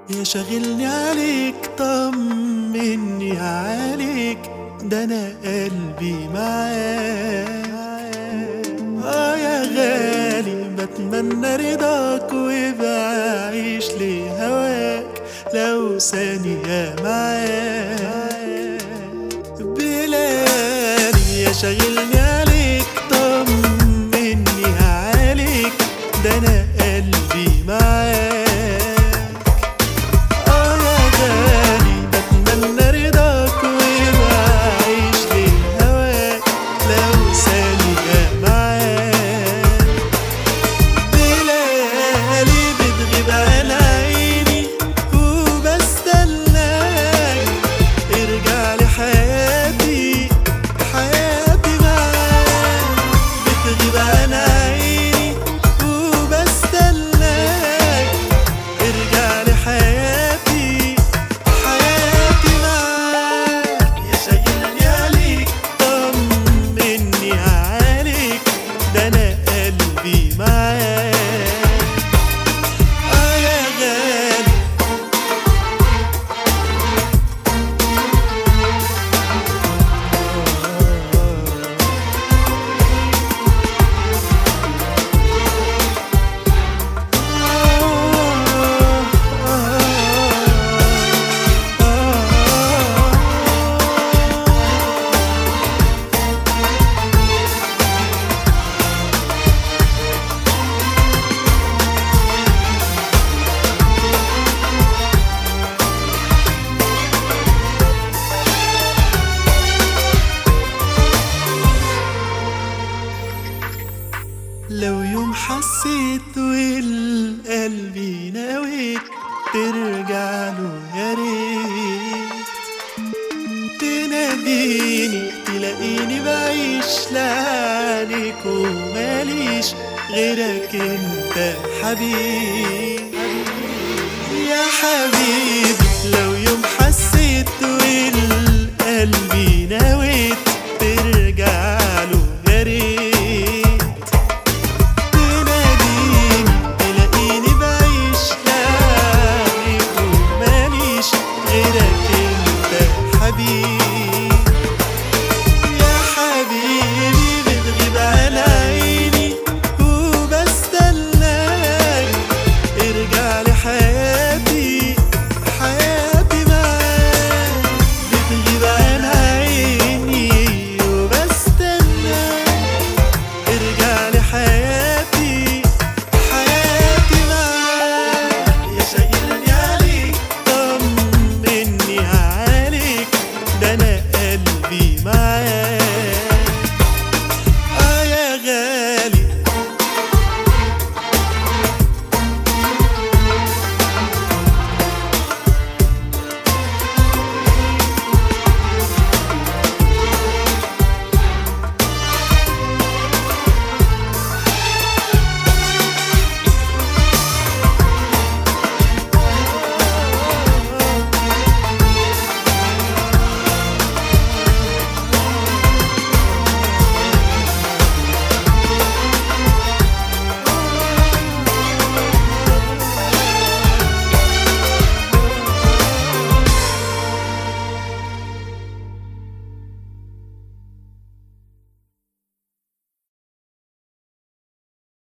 يا شاغلني عليك طمني عليك ده انا قلبي معاك اه يا غالي بتمنى رضاك وبعيش لهواك لو ثانية معاك بلالي يا شاغلني عليك طمني عليك ده انا قلبي معاك اه يا غالي بتمنى رضاك وبعيش لهواك لو ثانية معاك بلالي بتغيب عن عيني وبستناك ارجع لي حياتي حياتي معاك بتغيب عن عيني وبستناك ارجع لي حياتي حياتي معاك يا شاغلني عليك طمني عليك ده انا قلبي معاك اه يا غالي لو يوم حسيت والقلب نويت ترجع له يا ريت تناديني تلاقيني بعيش لعنيك وماليش غيرك انت حبيب يا حبيبي